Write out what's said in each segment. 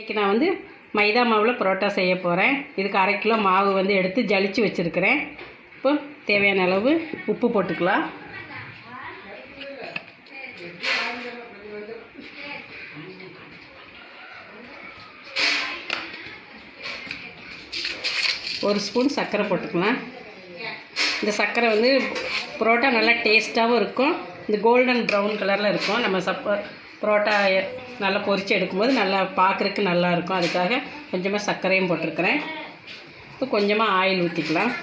இன்றைக்கி நான் வந்து மைதா மாவில் பரோட்டா செய்ய போகிறேன் இதுக்கு அரை கிலோ மாவு வந்து எடுத்து ஜலிச்சு வச்சுருக்கிறேன் இப்போ தேவையான அளவு உப்பு போட்டுக்கலாம் ஒரு ஸ்பூன் சர்க்கரை போட்டுக்கலாம் இந்த சர்க்கரை வந்து பரோட்டா நல்லா டேஸ்ட்டாகவும் இருக்கும் இந்த கோல்டன் ப்ரௌன் கலரில் இருக்கும் நம்ம சப்ப பரோட்டா நல்லா பொரித்து எடுக்கும்போது நல்லா பார்க்குறதுக்கு நல்லா இருக்கும் அதுக்காக கொஞ்சமாக சர்க்கரையும் போட்டிருக்கிறேன் இப்போ கொஞ்சமாக ஆயில் ஊற்றிக்கலாம்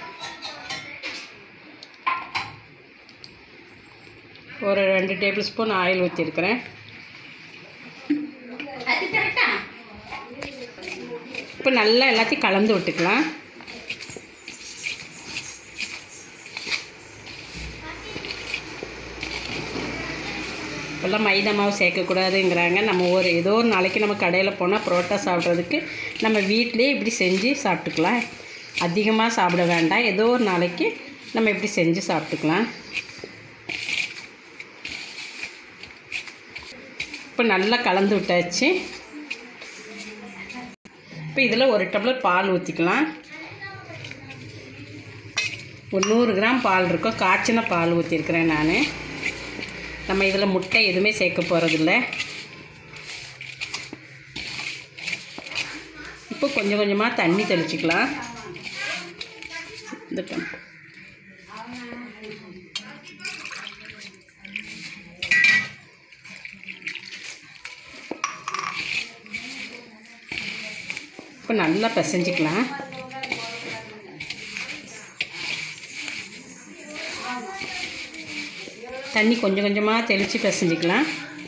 ஒரு ரெண்டு டேபிள் ஸ்பூன் ஆயில் ஊற்றிருக்கிறேன் இப்போ நல்லா எல்லாத்தையும் கலந்து விட்டுக்கலாம் இப்போல்லாம் மைதா மாவு சேர்க்கக்கூடாதுங்கிறாங்க நம்ம ஒரு ஏதோ ஒரு நாளைக்கு நம்ம கடையில் போனால் பரோட்டா சாப்பிட்றதுக்கு நம்ம வீட்டிலேயே இப்படி செஞ்சு சாப்பிட்டுக்கலாம் அதிகமாக சாப்பிட வேண்டாம் ஏதோ ஒரு நாளைக்கு நம்ம இப்படி செஞ்சு சாப்பிட்டுக்கலாம் இப்போ நல்லா கலந்து விட்டாச்சு இப்போ இதில் ஒரு டம்ளர் பால் ஊற்றிக்கலாம் ஒரு நூறு கிராம் பால் இருக்கும் காய்ச்சின பால் ஊற்றிருக்கிறேன் நான் நம்ம இதில் முட்டை எதுவுமே சேர்க்க போகிறதில்ல இப்போ கொஞ்சம் கொஞ்சமாக தண்ணி தெளிச்சிக்கலாம் இந்த டம் இப்போ நல்லா பிசைஞ்சிக்கலாம் தண்ணி கொஞ்சம் கொஞ்சமாக தெளித்து பிசைஞ்சிக்கலாம்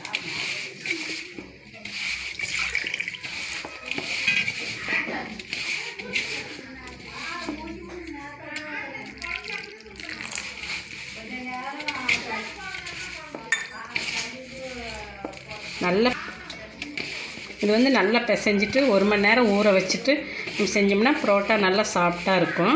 நல்ல இது வந்து நல்லா பிசைஞ்சிட்டு ஒரு மணி நேரம் ஊற வச்சுட்டு நம்ம செஞ்சோம்னா பரோட்டா நல்லா சாஃப்டாக இருக்கும்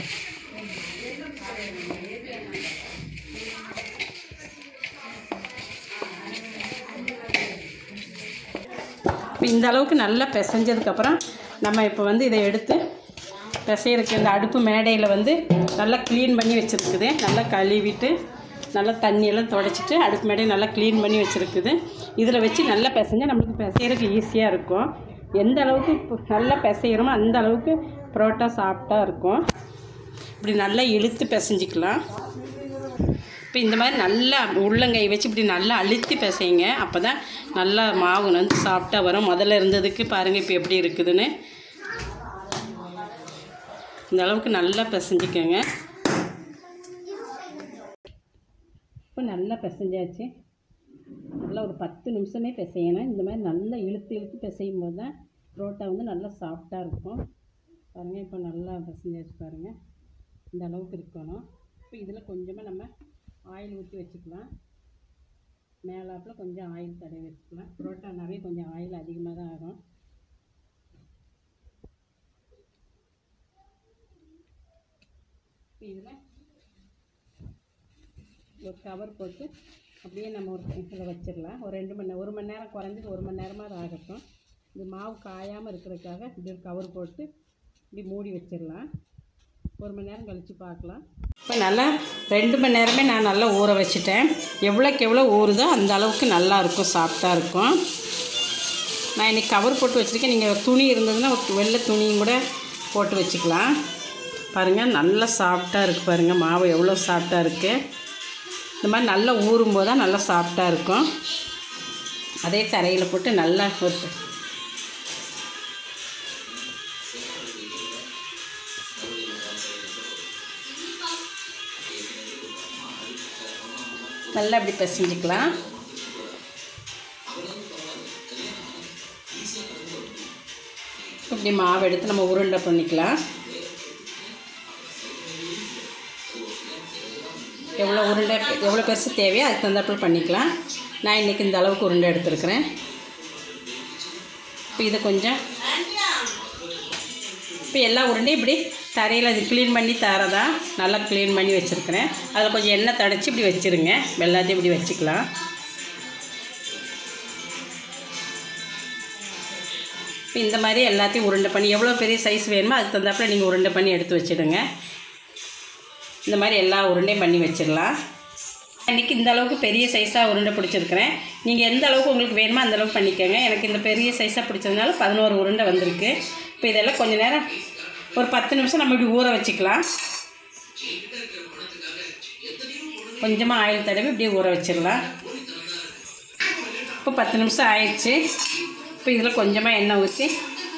இப்போ இந்த அளவுக்கு நல்லா பிசைஞ்சதுக்கப்புறம் நம்ம இப்போ வந்து இதை எடுத்து பிசையறதுக்கு இந்த அடுப்பு மேடையில் வந்து நல்லா க்ளீன் பண்ணி வச்சுருக்குது நல்லா கழுவிட்டு நல்லா தண்ணியெல்லாம் துடைச்சிட்டு அடுப்பு மேடையை நல்லா க்ளீன் பண்ணி வச்சுருக்குது இதில் வச்சு நல்லா பிசைஞ்சா நம்மளுக்கு பிசையறதுக்கு ஈஸியாக இருக்கும் எந்த அளவுக்கு இப்போ நல்லா பிசைகிறோமோ அந்த அளவுக்கு பரோட்டா சாஃப்டாக இருக்கும் இப்படி நல்லா இழுத்து பிசைஞ்சிக்கலாம் இப்போ இந்த மாதிரி நல்லா உள்ளங்கை வச்சு இப்படி நல்லா அழுத்தி பிசைங்க அப்போ தான் நல்லா மாவு வந்து சாஃப்டாக வரும் முதல்ல இருந்ததுக்கு பாருங்கள் இப்போ எப்படி இருக்குதுன்னு இந்த அளவுக்கு நல்லா பிசைஞ்சிக்கோங்க இப்போ நல்லா பிசைஞ்சாச்சு நல்லா ஒரு பத்து நிமிஷமே பிசையணும் இந்த மாதிரி நல்லா இழுத்து இழுத்து பிசையும் போது தான் புரோட்டா வந்து நல்லா சாஃப்டாக இருக்கும் பாருங்கள் இப்போ நல்லா பிசைஞ்சாச்சு பாருங்கள் இந்த அளவுக்கு இருக்கணும் இப்போ இதில் கொஞ்சமாக நம்ம ஆயில் ஊற்றி வச்சுக்கலாம் மேலாப்பில் கொஞ்சம் ஆயில் தடவி வச்சுக்கலாம் புரோட்டானாவே கொஞ்சம் ஆயில் அதிகமாக தான் ஆகும் இப்போ இதில் ஒரு கவர் போட்டு அப்படியே நம்ம ஒரு இதில் வச்சிடலாம் ஒரு ரெண்டு மணி நேரம் ஒரு மணி நேரம் குறைஞ்சது ஒரு மணி நேரமாக அது ஆகட்டும் இந்த மாவு காயாமல் இருக்கிறதுக்காக இப்படி ஒரு கவர் போட்டு இப்படி மூடி வச்சிடலாம் ஒரு மணி நேரம் கழித்து பார்க்கலாம் இப்போ நல்லா ரெண்டு மணி நேரமே நான் நல்லா ஊற வச்சுட்டேன் எவ்வளோக்கு எவ்வளோ ஊறுதோ அந்த அளவுக்கு நல்லா இருக்கும் சாஃப்டாக இருக்கும் நான் இன்றைக்கி கவர் போட்டு வச்சுருக்கேன் நீங்கள் துணி இருந்ததுன்னா ஒரு வெள்ளை துணியும் கூட போட்டு வச்சுக்கலாம் பாருங்கள் நல்லா சாஃப்டாக இருக்குது பாருங்கள் மாவு எவ்வளோ சாஃப்டாக இருக்குது இந்த மாதிரி நல்லா ஊறும் போது தான் நல்லா சாஃப்டாக இருக்கும் அதே தரையில் போட்டு நல்லா போட்டு நல்லா இப்படி பிசைஞ்சிக்கலாம் இப்படி மாவு எடுத்து நம்ம உருண்டை பண்ணிக்கலாம் எவ்வளோ உருண்டை எவ்வளோ பெருசு தேவையோ அதுக்கு தகுந்தாப்பில் பண்ணிக்கலாம் நான் இன்றைக்கி இந்த அளவுக்கு உருண்டை எடுத்துருக்குறேன் இப்போ இதை கொஞ்சம் இப்போ எல்லா உருண்டையும் இப்படி தரையில் அது க்ளீன் பண்ணி தரதா நல்லா க்ளீன் பண்ணி வச்சுருக்கிறேன் அதில் கொஞ்சம் எண்ணெய் தடச்சி இப்படி வச்சுருங்க எல்லாத்தையும் இப்படி வச்சுக்கலாம் இப்போ இந்த மாதிரி எல்லாத்தையும் உருண்டை பண்ணி எவ்வளோ பெரிய சைஸ் வேணுமோ அதுக்கு தகுந்தாப்புல நீங்கள் உருண்டை பண்ணி எடுத்து வச்சிடுங்க இந்த மாதிரி எல்லா உருண்டையும் பண்ணி வச்சிடலாம் இன்றைக்கி இந்த அளவுக்கு பெரிய சைஸாக உருண்டை பிடிச்சிருக்கிறேன் நீங்கள் எந்த அளவுக்கு உங்களுக்கு வேணுமோ அந்த அளவுக்கு பண்ணிக்கோங்க எனக்கு இந்த பெரிய சைஸாக பிடிச்சதுனால பதினோரு உருண்டை வந்திருக்கு இப்போ இதெல்லாம் கொஞ்ச நேரம் ஒரு பத்து நிமிஷம் நம்ம இப்படி ஊற வச்சுக்கலாம் கொஞ்சமாக ஆயில் தடவி இப்படியே ஊற வச்சிடலாம் இப்போ பத்து நிமிஷம் ஆயிடுச்சு இப்போ இதில் கொஞ்சமாக எண்ணெய் ஊற்றி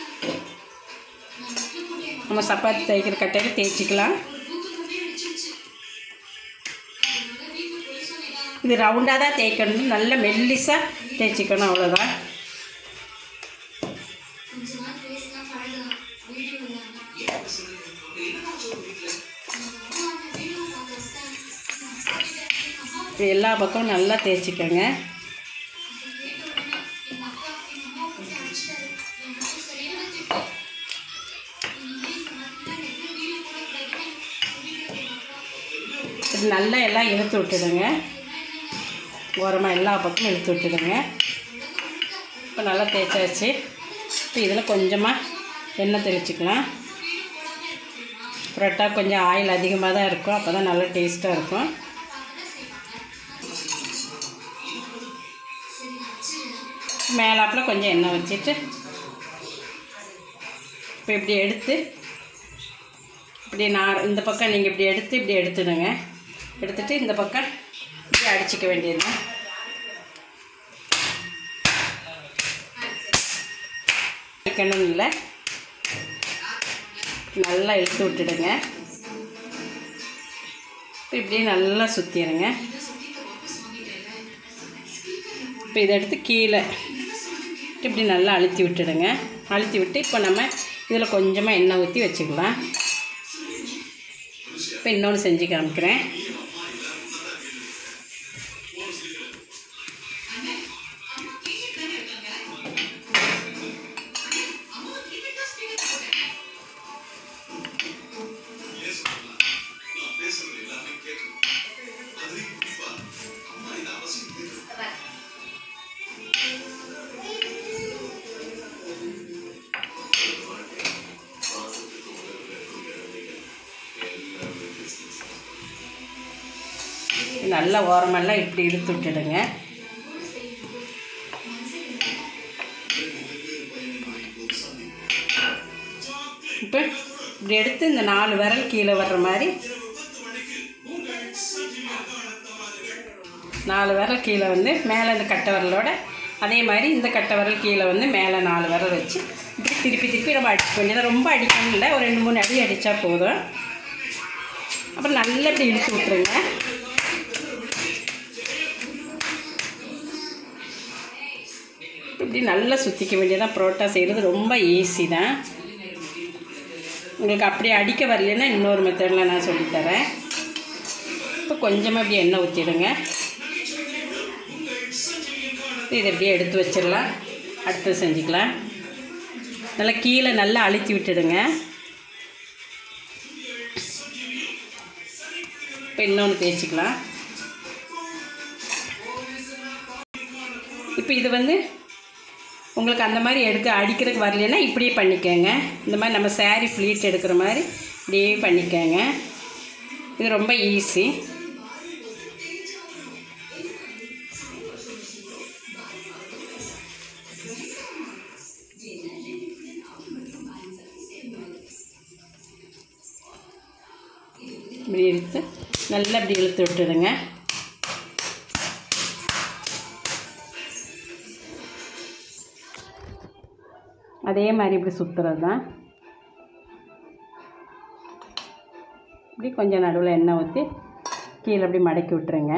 நம்ம சப்பாத்தி தைக்கிற கட்டையில் தேய்ச்சிக்கலாம் இது ரவுண்டாக தான் தேய்க்கணும் நல்ல மெல்லிஸாக தேய்ச்சிக்கணும் அவ்வளோதான் இது எல்லா பக்கமும் நல்லா தேய்ச்சிக்கோங்க இது நல்லா எல்லாம் இழுத்து விட்டுடுங்க ஓரமாக எல்லா பக்கமும் இழுத்து விட்டுடுங்க இப்போ நல்லா தேய்ச்சாச்சு இப்போ இதில் கொஞ்சமாக எண்ணெய் தெளிச்சிக்கலாம் புரோட்டா கொஞ்சம் ஆயில் அதிகமாக தான் இருக்கும் அப்போ தான் நல்லா டேஸ்ட்டாக இருக்கும் மேலாப்பில் கொஞ்சம் எண்ணெய் வச்சுட்டு இப்போ இப்படி எடுத்து இப்படி நான் இந்த பக்கம் நீங்கள் இப்படி எடுத்து இப்படி எடுத்துடுங்க எடுத்துட்டு இந்த பக்கம் இப்படி அடிச்சிக்க வேண்டியது அடிக்கணும் இல்லை நல்லா இழுத்து விட்டுடுங்க இப்போ இப்படியே நல்லா சுற்றிடுங்க இப்போ இதை எடுத்து கீழே இப்படி நல்லா அழுத்தி விட்டுடுங்க அழுத்தி விட்டு இப்போ நம்ம இதில் கொஞ்சமாக எண்ணெய் ஊற்றி வச்சுக்கலாம் இப்போ இன்னொன்று செஞ்சு காமிக்கிறேன் நல்லா ஓரமெல்லாம் இப்படி இழுத்து விட்டுடுங்க இப்போ இப்படி எடுத்து இந்த நாலு விரல் கீழே வர்ற மாதிரி நாலு விரல் கீழே வந்து மேலே இந்த கட்டை விரலோட அதே மாதிரி இந்த கட்டை விரல் கீழே வந்து மேலே நாலு விரல் வச்சு இப்படி திருப்பி திருப்பி நம்ம அடிக்க வேண்டியது ரொம்ப அடிக்கணும் இல்லை ஒரு ரெண்டு மூணு அடி அடித்தா போதும் அப்புறம் நல்லா இப்படி இழுத்து விட்டுருங்க இப்படி நல்லா சுற்றிக்க வேண்டியதான் புரோட்டா செய்கிறது ரொம்ப ஈஸி தான் உங்களுக்கு அப்படி அடிக்க வரலன்னா இன்னொரு மெத்தடில் நான் சொல்லித்தரேன் இப்போ கொஞ்சமாக இப்படி எண்ணெய் ஊற்றிடுங்க இதை இப்படியே எடுத்து வச்சிடலாம் அடுத்து செஞ்சுக்கலாம் நல்லா கீழே நல்லா அழுத்தி விட்டுடுங்க இப்போ இன்னொன்று தேய்ச்சிக்கலாம் இப்போ இது வந்து உங்களுக்கு அந்த மாதிரி எடுக்க அடிக்கிறதுக்கு வரலைன்னா இப்படியே பண்ணிக்கோங்க இந்த மாதிரி நம்ம saree ப்ளீட் எடுக்கிற மாதிரி இப்படியே பண்ணிக்கோங்க இது ரொம்ப ஈஸி இப்படி இழுத்து நல்லா இப்படி இழுத்து விட்டுடுங்க அதே மாதிரி இப்படி சுற்றுறது தான் இப்படி கொஞ்சம் நடுவில் எண்ணெய் ஊற்றி கீழே அப்படி மடக்கி விட்டுருங்க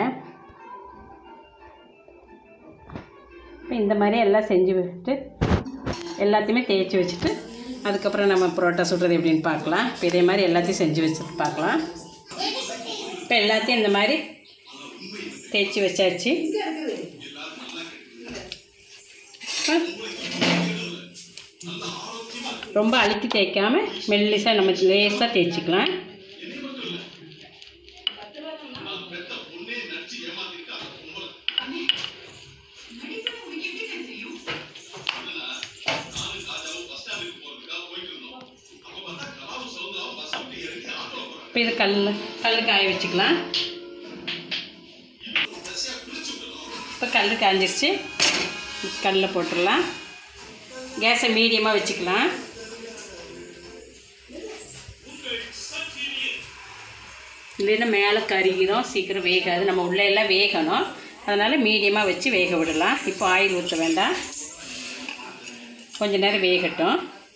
இப்போ இந்த மாதிரி எல்லாம் செஞ்சு விட்டு எல்லாத்தையுமே தேய்ச்சி வச்சுட்டு அதுக்கப்புறம் நம்ம புரோட்டா சுடுறது எப்படின்னு பார்க்கலாம் இப்போ இதே மாதிரி எல்லாத்தையும் செஞ்சு வச்சுட்டு பார்க்கலாம் இப்போ எல்லாத்தையும் இந்த மாதிரி தேய்ச்சி வச்சாச்சு இப்போ ரொம்ப அழுத்தி தேய்க்காம மெல்லிசாக நம்ம லேசாக தேய்ச்சிக்கலாம் இப்போ இது கல் கல் காய வச்சுக்கலாம் இப்போ கல் காஞ்சிருச்சு கல்லில் போட்டுடலாம் கேஸை மீடியமாக வச்சுக்கலாம் இல்லைன்னா மேலே கருகிரும் சீக்கிரம் வேகாது நம்ம உள்ளே எல்லாம் வேகணும் அதனால் மீடியமாக வச்சு வேக விடலாம் இப்போ ஆயில் ஊற்ற வேண்டாம் கொஞ்ச நேரம் வேகட்டும்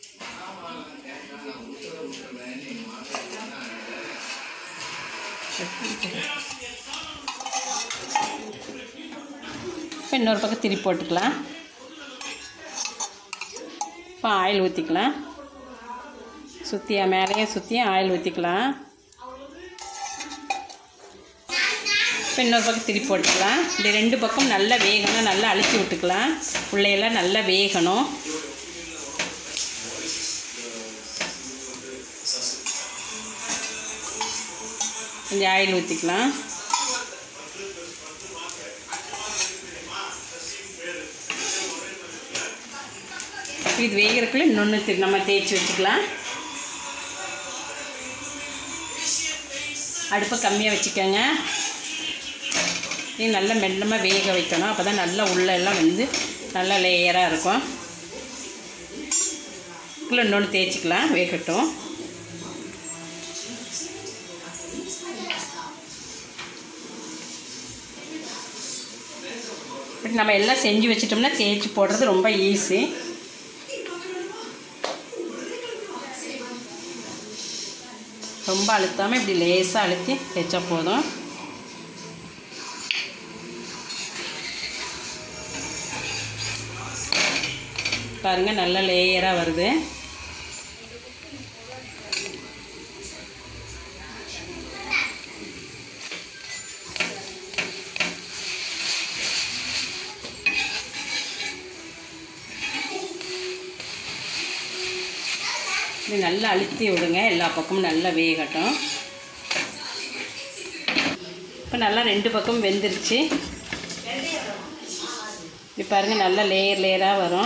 இப்போ இன்னொரு பக்கம் திருப்பி போட்டுக்கலாம் இப்போ ஆயில் ஊற்றிக்கலாம் சுற்றியா மேலேயும் சுற்றியும் ஆயில் ஊற்றிக்கலாம் இப்போ இன்னொரு பக்கம் திருப்பி போட்டுக்கலாம் இந்த ரெண்டு பக்கம் நல்லா வேகணும் நல்லா அழுத்தி விட்டுக்கலாம் உள்ளையெல்லாம் நல்லா வேகணும் கொஞ்சம் ஆயில் ஊற்றிக்கலாம் இது வேகிறதுக்குள்ள இன்னொன்று நம்ம தேய்ச்சி வச்சுக்கலாம் அடுப்பை கம்மியாக வச்சுக்கோங்க இது நல்லா மெல்லமாக வேக வைக்கணும் அப்போ தான் நல்லா உள்ள எல்லாம் வந்து நல்லா லேயராக இருக்கும் இதுக்குள்ள இன்னொன்று தேய்ச்சிக்கலாம் வேகட்டும் இப்படி நம்ம எல்லாம் செஞ்சு வச்சிட்டோம்னா தேய்ச்சி போடுறது ரொம்ப ஈஸி ரொம்ப அழுத்தாமல் இப்படி லேசாக அழுத்தி தேய்ச்சா போதும் பாருங்கள் நல்ல லேயராக வருது இது நல்லா அழுத்தி விடுங்க எல்லா பக்கமும் நல்லா வேகட்டும் இப்போ நல்லா ரெண்டு பக்கம் வெந்துருச்சு இப்போ பாருங்கள் நல்லா லேயர் லேயராக வரும்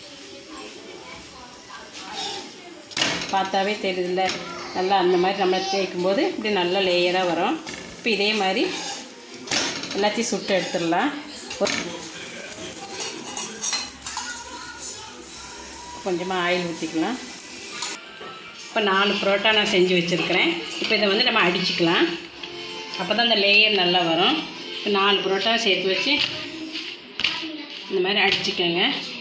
பார்த்தாவே தெரியுதுல்ல நல்லா அந்த மாதிரி நம்ம தேய்க்கும் போது இப்படி நல்லா லேயராக வரும் இப்போ இதே மாதிரி எல்லாத்தையும் சுட்டு எடுத்துடலாம் கொஞ்சமாக ஆயில் ஊற்றிக்கலாம் இப்போ நாலு புரோட்டா நான் செஞ்சு வச்சுருக்கிறேன் இப்போ இதை வந்து நம்ம அடிச்சுக்கலாம் அப்போ தான் அந்த லேயர் நல்லா வரும் இப்போ நாலு புரோட்டா சேர்த்து வச்சு இந்த மாதிரி அடிச்சுக்கோங்க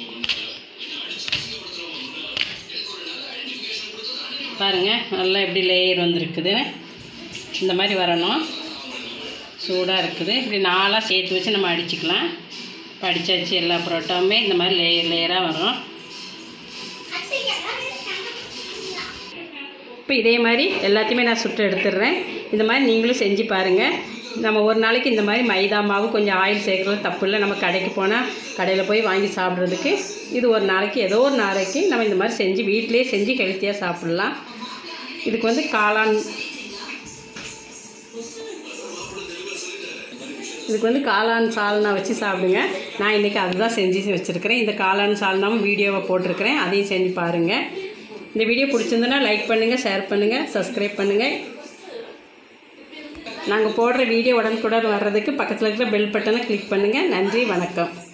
பாருங்கள் நல்லா எப்படி லேயர் வந்திருக்குது இந்த மாதிரி வரணும் சூடாக இருக்குது இப்படி நாலாக சேர்த்து வச்சு நம்ம அடிச்சுக்கலாம் இப்போ அடித்தாச்சு எல்லா புரோட்டாவுமே இந்த மாதிரி லேயர் லேயராக வரும் இப்போ இதே மாதிரி எல்லாத்தையுமே நான் சுட்டு எடுத்துடுறேன் இந்த மாதிரி நீங்களும் செஞ்சு பாருங்கள் நம்ம ஒரு நாளைக்கு இந்த மாதிரி மைதா மாவு கொஞ்சம் ஆயில் சேர்க்குறது தப்பு இல்லை நம்ம கடைக்கு போனால் கடையில் போய் வாங்கி சாப்பிட்றதுக்கு இது ஒரு நாளைக்கு ஏதோ ஒரு நாளைக்கு நம்ம இந்த மாதிரி செஞ்சு வீட்டிலேயே செஞ்சு ஹெல்த்தியாக சாப்பிட்லாம் இதுக்கு வந்து காளான் இதுக்கு வந்து காளான் சால்னா வச்சு சாப்பிடுங்க நான் இன்றைக்கி அதுதான் செஞ்சு வச்சுருக்கிறேன் இந்த காளான் சால்னாவும் வீடியோவை போட்டிருக்கிறேன் அதையும் செஞ்சு பாருங்கள் இந்த வீடியோ பிடிச்சிருந்துன்னா லைக் பண்ணுங்கள் ஷேர் பண்ணுங்கள் சப்ஸ்கிரைப் பண்ணுங்கள் நாங்கள் போடுற வீடியோ உடனுக்குடன் வர்றதுக்கு பக்கத்தில் இருக்கிற பெல் பட்டனை கிளிக் பண்ணுங்கள் நன்றி வணக்கம்